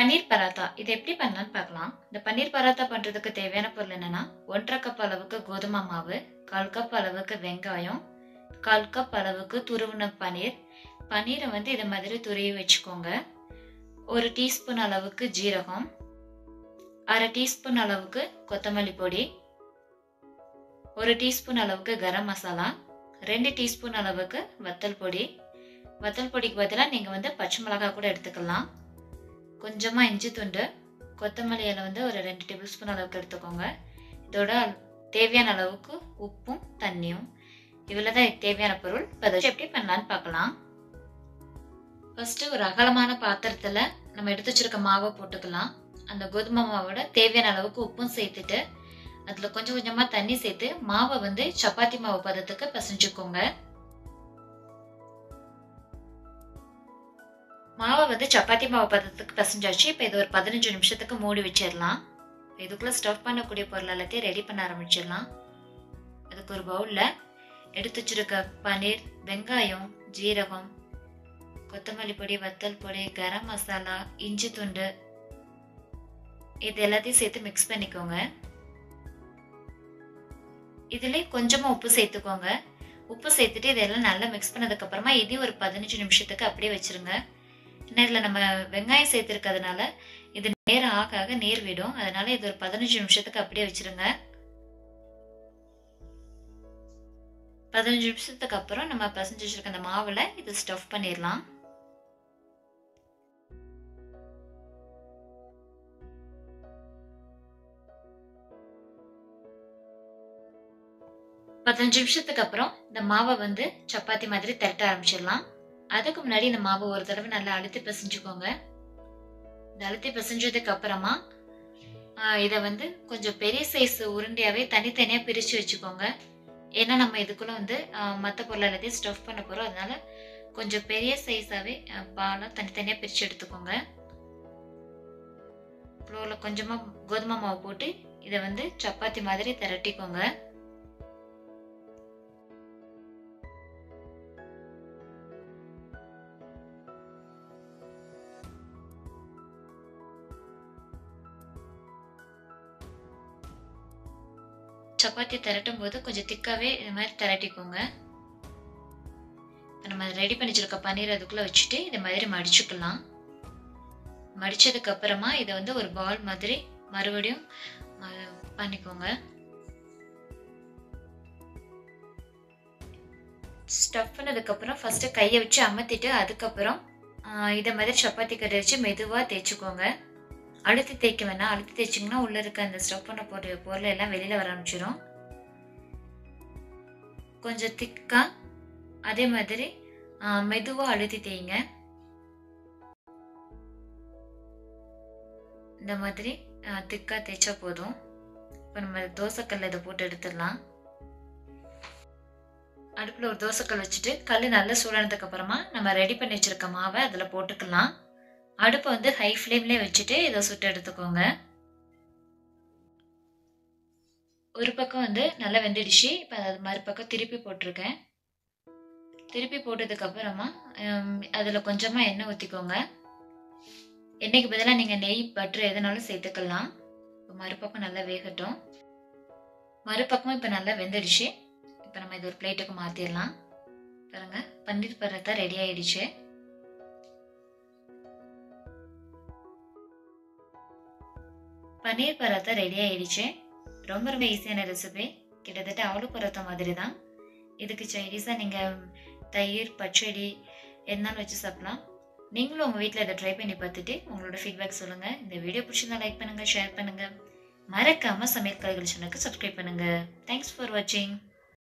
பன்னீர் பராத்தா இது எப்படி பண்ணலாம்னு பார்க்கலாம் இந்த பன்னீர் பராத்தா பண்ணுறதுக்கு தேவையான பொருள் என்னென்னா ஒன்றரை கப் அளவுக்கு கோதுமை மாவு கால் கப் அளவுக்கு வெங்காயம் கால் கப் அளவுக்கு துருவின பன்னீர் பன்னீரை வந்து இதை மாதிரி துருவி வச்சுக்கோங்க ஒரு டீஸ்பூன் அளவுக்கு ஜீரகம் அரை டீஸ்பூன் அளவுக்கு கொத்தமல்லி பொடி ஒரு டீஸ்பூன் அளவுக்கு கரம் மசாலா ரெண்டு டீஸ்பூன் அளவுக்கு வத்தல் பொடி வத்தல் பொடிக்கு பதிலாக நீங்கள் வந்து பச்சை மிளகாய் கூட எடுத்துக்கலாம் கொஞ்சமாக இஞ்சி துண்டு கொத்தமல்லி இலை வந்து ஒரு ரெண்டு டேபிள் ஸ்பூன் அளவுக்கு எடுத்துக்கோங்க இதோட தேவையான அளவுக்கு உப்பும் தண்ணியும் இவ்வளோ தான் தேவையான பொருள் இப்போ அதை எப்படி பண்ணலான்னு பார்க்கலாம் ஃபஸ்ட்டு ஒரு அகலமான பாத்திரத்தில் நம்ம எடுத்து வச்சிருக்க மாவை போட்டுக்கலாம் அந்த கோதுமை மாவோட தேவையான அளவுக்கு உப்பும் சேர்த்துட்டு அதில் கொஞ்சம் கொஞ்சமாக தண்ணி சேர்த்து மாவை வந்து சப்பாத்தி மாவு பதத்துக்கு பிசைஞ்சுக்கோங்க மாவை வந்து சப்பாத்தி மாவு பதத்துக்கு பிசைஞ்சாச்சு இப்போ இது ஒரு பதினஞ்சு நிமிஷத்துக்கு மூடி வச்சிடலாம் இதுக்குள்ளே ஸ்டவ் பண்ணக்கூடிய பொருள் எல்லாத்தையும் ரெடி பண்ண ஆரம்பிச்சிடலாம் அதுக்கு ஒரு பவுலில் எடுத்து வச்சிருக்க பன்னீர் வெங்காயம் ஜீரகம் கொத்தமல்லி பொடி வத்தல் பொடி கரம் மசாலா இஞ்சி துண்டு இது எல்லாத்தையும் சேர்த்து மிக்ஸ் பண்ணிக்கோங்க இதுலேயே கொஞ்சமாக உப்பு சேர்த்துக்கோங்க உப்பு சேர்த்துட்டு இதெல்லாம் நல்லா மிக்ஸ் பண்ணதுக்கப்புறமா இதையும் ஒரு பதினஞ்சு நிமிஷத்துக்கு அப்படியே வச்சுருங்க இதில் நம்ம வெங்காயம் சேர்த்துருக்கிறதுனால இது நேரம் ஆக ஆக நீர் விடும் அதனால இது ஒரு பதினஞ்சு நிமிஷத்துக்கு அப்படியே வச்சுருங்க பதினஞ்சு நிமிஷத்துக்கு அப்புறம் நம்ம பசஞ்சு வச்சிருக்க அந்த மாவில் இது ஸ்டஃப் பண்ணிடலாம் பதினஞ்சு நிமிஷத்துக்கு அப்புறம் இந்த மாவை வந்து சப்பாத்தி மாதிரி திரட்ட ஆரம்பிச்சிடலாம் அதுக்கு முன்னாடி இந்த மாவை ஒரு தடவை நல்லா அழுத்தி பிசைஞ்சுக்கோங்க இந்த அழுத்தி பிசைஞ்சதுக்கு அப்புறமா இதை வந்து கொஞ்சம் பெரிய சைஸ் உருண்டையாகவே தனித்தனியாக பிரித்து வச்சுக்கோங்க ஏன்னா நம்ம இதுக்குள்ளே வந்து மற்ற பொருள் எல்லாத்தையும் ஸ்டஃப் பண்ண போகிறோம் அதனால கொஞ்சம் பெரிய சைஸாகவே பாலை தனித்தனியாக பிரித்து எடுத்துக்கோங்க ஃப்ளோரில் கொஞ்சமாக கோதுமை மாவு போட்டு இதை வந்து சப்பாத்தி மாதிரி திரட்டிக்கோங்க சப்பாத்தி திரட்டும் போது கொஞ்சம் திக்காவே இது மாதிரி திரட்டிக்கோங்க நம்ம ரெடி பண்ணி வச்சிருக்க பன்னீர் அதுக்குள்ளே வச்சுட்டு இதை மாதிரி மடிச்சுக்கலாம் மடிச்சதுக்கு அப்புறமா இதை வந்து ஒரு பால் மாதிரி மறுபடியும் பண்ணிக்கோங்க ஸ்டஃப் பண்ணதுக்கப்புறம் ஃபஸ்ட்டு கையை வச்சு அமர்த்திட்டு அதுக்கப்புறம் இதை மாதிரி சப்பாத்தி கறி வச்சு மெதுவாக தேய்ச்சிக்கோங்க அழுத்தி தேய்க்க வேணாம் அழுத்தி தேய்ச்சிங்கன்னா உள்ளே இருக்க அந்த ஸ்டவ் பண்ண போகிற பொருள் எல்லாம் வெளியில் வர ஆரம்பிச்சிடும் கொஞ்சம் திக்காக அதே மாதிரி மெதுவாக அழுத்தி தேய்ங்க இந்த மாதிரி திக்காக தேய்ச்சா போதும் இப்போ நம்ம தோசைக்கல்ல இதை போட்டு எடுத்துடலாம் அடுப்பில் ஒரு தோசைக்கல் வச்சுட்டு கல் நல்லா சூடானதுக்கு அப்புறமா நம்ம ரெடி பண்ணி வச்சிருக்க மாவை அதில் போட்டுக்கலாம் அடுப்பை வந்து ஹை ஃப்ளேம்லேயே வச்சுட்டு இதை சுட்டு எடுத்துக்கோங்க ஒரு பக்கம் வந்து நல்லா வெந்துடுச்சு இப்போ அது மறுபக்கம் திருப்பி போட்டிருக்கேன் திருப்பி போட்டதுக்கு அப்புறமா அதில் கொஞ்சமாக எண்ணெய் ஊற்றிக்கோங்க எண்ணெய்க்கு பதிலாக நீங்கள் நெய் பட்ரு எதுனாலும் சேர்த்துக்கலாம் இப்போ மறுபக்கம் நல்லா வேகட்டும் மறுபக்கமும் இப்போ நல்லா வெந்துடுச்சு இப்போ நம்ம இது ஒரு பிளேட்டுக்கு மாற்றிடலாம் பாருங்க பன்னீர் பரத்தா ரெடி ஆயிடுச்சு பன்னீர் பராத்தா ரெடி ஆயிடுச்சு ரொம்ப ரொம்ப ஈஸியான ரெசிபி கிட்டத்தட்ட ஆலு பரோட்டா மாதிரி தான் இதுக்கு சைனீஸாக நீங்கள் தயிர் பச்சடி எதுனாலும் வச்சு சாப்பிடலாம் நீங்களும் உங்கள் வீட்டில் இதை ட்ரை பண்ணி பார்த்துட்டு உங்களோட ஃபீட்பேக் சொல்லுங்கள் இந்த வீடியோ பிடிச்சிருந்தா லைக் பண்ணுங்கள் ஷேர் பண்ணுங்கள் மறக்காமல் சமையல் கலைகள் சேனலுக்கு சப்ஸ்கிரைப் பண்ணுங்கள் தேங்க்ஸ் ஃபார் வாட்சிங்